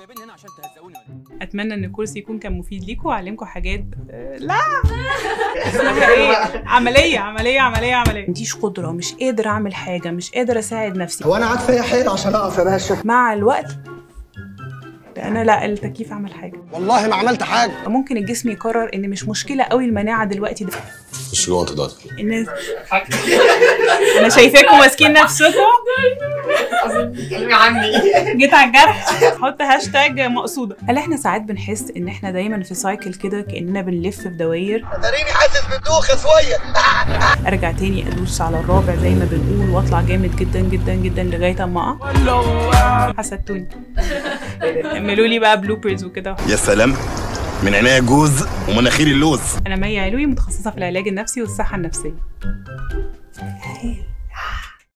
جايبيني هنا عشان تهزقوني ولا إيه؟ اتمنى ان الكورس يكون كان مفيد ليكم وعلمكم حاجات آه، لا اسمها ايه عمليه عمليه عمليه عمليه مديش قدره مش قادر اعمل حاجه مش قادر اساعد نفسي هو انا قعدت فيا حيل عشان اقف يا باشا مع الوقت انا لا التكييف عمل حاجه والله ما عملت حاجه ممكن الجسم يقرر ان مش مشكله قوي المناعه دلوقتي ده خش جوه انت دلوقتي ان انا شايفاكم ماسكين نفسكم جيت على الجرح حط هاشتاج مقصوده هل احنا ساعات بنحس ان احنا دايما في سايكل كده كاننا بنلف في دواير تريني حاسس بدوخه شويه ارجع تاني ادوس على الرابع زي ما بنقول واطلع جامد جدا جدا جدا لغايه اما اقع حسدتوني اعملوا لي بقى بلوبرز وكده يا سلام من عينيا جوز ومناخيري اللوز انا مي علوي متخصصه في العلاج النفسي والصحه النفسيه